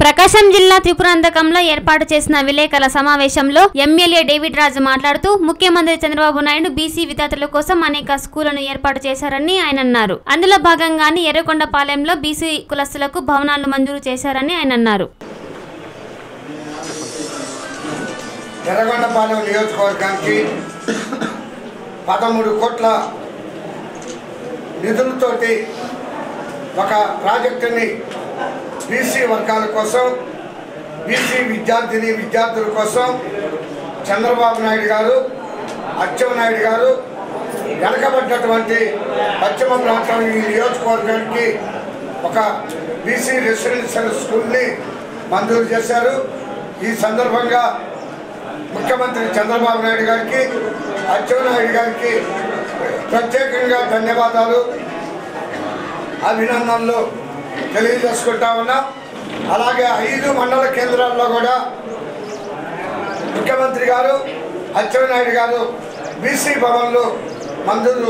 ప్రకాశం జిల్లా త్రిపురాంతకంలో ఏర్పాటు చేసిన విలేకరుల సమావేశంలో ఎమ్మెల్యే డేవిడ్ రాజు మాట్లాడుతూ ముఖ్యమంత్రి చంద్రబాబు నాయుడు బీసీ విద్యార్థుల కోసం అనేక స్కూళ్లను ఏర్పాటు చేశారని ఆయన అన్నారు అందులో భాగంగానే ఎర్రకొండపాలెంలో బీసీ కులస్తులకు భవనాలు మంజూరు చేశారని ఆయన అన్నారు ఎర్రగొండపాలెం నియోజకవర్గానికి పదమూడు కోట్ల నిధులతోటి ఒక ప్రాజెక్టుని బీసీ వర్గాల కోసం బీసీ విద్యార్థిని విద్యార్థుల కోసం చంద్రబాబు నాయుడు గారు అచ్చెన్నాయుడు గారు వెనకబడ్డటువంటి పశ్చిమ ప్రాంతం ఈ నియోజకవర్గానికి ఒక బీసీ రెసిడెన్షియల్ స్కూల్ని మంజూరు చేశారు ఈ సందర్భంగా ముఖ్యమంత్రి చంద్రబాబు నాయుడు గారికి అచ్చెన్నాయుడు గారికి ప్రత్యేకంగా ధన్యవాదాలు అభినందనలు తెలియజేసుకుంటా ఉన్నాం అలాగే ఐదు మండల కేంద్రాల్లో కూడా ముఖ్యమంత్రి గారు అచ్చెన్నాయుడు గారు బీసీ భవన్లు మంజూరు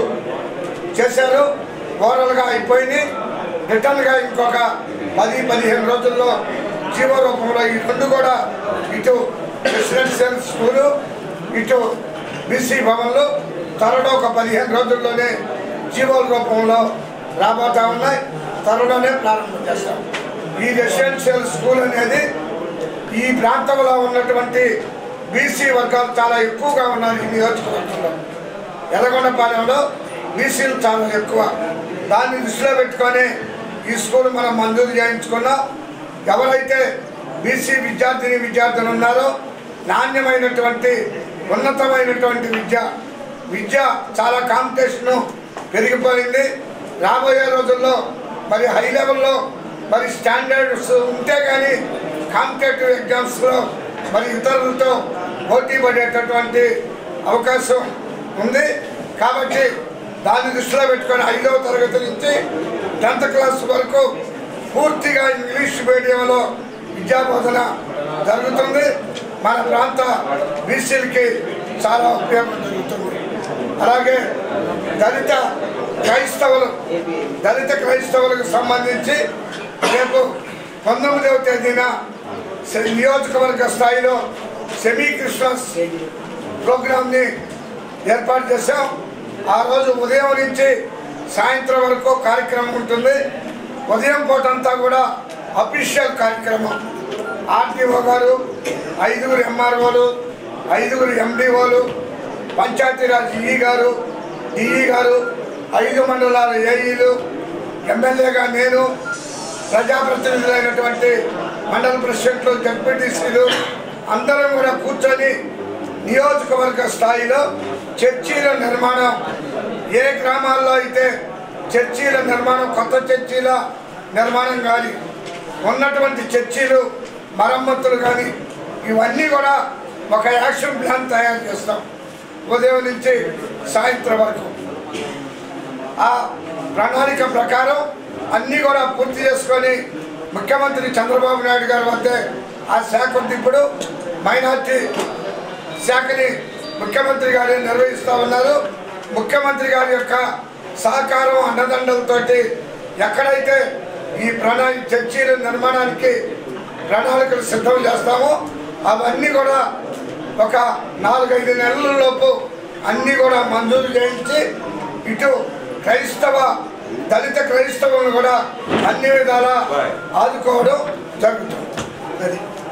చేశారు ఓరల్గా అయిపోయింది రిటర్న్గా ఇంకొక పది పదిహేను రోజుల్లో జీవో రూపంలో ఈ రెండు కూడా ఇటు రెసిడెన్షియల్ స్కూలు ఇటు బీసీ భవన్లు త్వరలో ఒక పదిహేను రోజుల్లోనే జీవోల రూపంలో రాబోతా ఉన్నాయి త్వరలోనే ప్రారంభం చేస్తాం ఈ రెసిడెన్షియల్ స్కూల్ అనేది ఈ ప్రాంతంలో ఉన్నటువంటి బీసీ వర్గాలు చాలా ఎక్కువగా ఉన్నారు ఈ నియోజకవర్గంలో ఎర్రగొండపాలెంలో బీసీలు చాలా ఎక్కువ దాన్ని దృష్టిలో పెట్టుకొని ఈ స్కూల్ మనం మంజూరు చేయించుకున్నాం ఎవరైతే బీసీ విద్యార్థిని విద్యార్థులు ఉన్నారో నాణ్యమైనటువంటి ఉన్నతమైనటువంటి విద్య విద్య చాలా కాంపిటీషన్ పెరిగిపోయింది రాబోయే రోజుల్లో మరి హై లెవెల్లో మరి స్టాండర్డ్స్ ఉంటే కానీ కాంపిటేటివ్ ఎగ్జామ్స్లో మరి ఇతరులతో పోటీ పడేటటువంటి అవకాశం ఉంది కాబట్టి దాన్ని దృష్టిలో పెట్టుకొని ఐదవ తరగతి నుంచి టెన్త్ క్లాస్ వరకు పూర్తిగా ఇంగ్లీష్ మీడియంలో విద్యాబోధన జరుగుతుంది మన ప్రాంత బీసీలకి చాలా ఉపయోగం జరుగుతుంది అలాగే దళిత క్రైస్తవులు దళిత క్రైస్తవులకు సంబంధించి రేపు పంతొమ్మిదవ తేదీన సె- నియోజకవర్గ స్థాయిలో సెమీ క్రిస్మస్ ప్రోగ్రామ్ని ఏర్పాటు చేశాం ఆ రోజు ఉదయం నుంచి సాయంత్రం వరకు కార్యక్రమం ఉంటుంది ఉదయం పూటంతా కూడా అఫీషియల్ కార్యక్రమం ఆర్టీఓ గారు ఐదుగురు ఎంఆర్ఓలు ఐదుగురు ఎండిఓలు పంచాయతీరాజ్ ఈఈ గారు డిఈ గారు ఐదు మండలాల ఏఈలు ఎమ్మెల్యేగా నేను ప్రజాప్రతినిధులైనటువంటి మండల ప్రెసిడెంట్లు జడ్పీటీసీలు అందరం కూడా కూర్చొని నియోజకవర్గ స్థాయిలో చర్చీల నిర్మాణం ఏ గ్రామాల్లో అయితే చర్చీల నిర్మాణం కొత్త చర్చీల నిర్మాణం కానీ ఉన్నటువంటి చర్చీలు మరమ్మతులు కానీ ఇవన్నీ కూడా ఒక యాక్షన్ ప్లాన్ తయారు చేస్తాం ఉదయం నుంచి సాయంత్రం వరకు ఆ ప్రణాళిక ప్రకారం అన్నీ కూడా పూర్తి చేసుకొని ముఖ్యమంత్రి చంద్రబాబు నాయుడు గారి వద్దే ఆ శాఖ ఉంది ఇప్పుడు మైనార్టీ శాఖని ముఖ్యమంత్రి గారు నిర్వహిస్తూ ఉన్నారు ముఖ్యమంత్రి గారి యొక్క సహకారం అండదండలతోటి ఎక్కడైతే ఈ ప్రణాళిక చర్చీల నిర్మాణానికి ప్రణాళికలు సిద్ధం చేస్తామో అవన్నీ కూడా ఒక నాలుగైదు నెలల లోపు అన్నీ కూడా మంజూరు చేయించి ఇటు క్రైస్తవ దళిత క్రైస్తవులను కూడా అన్ని విధాలా ఆదుకోవడం జరుగుతుంది అది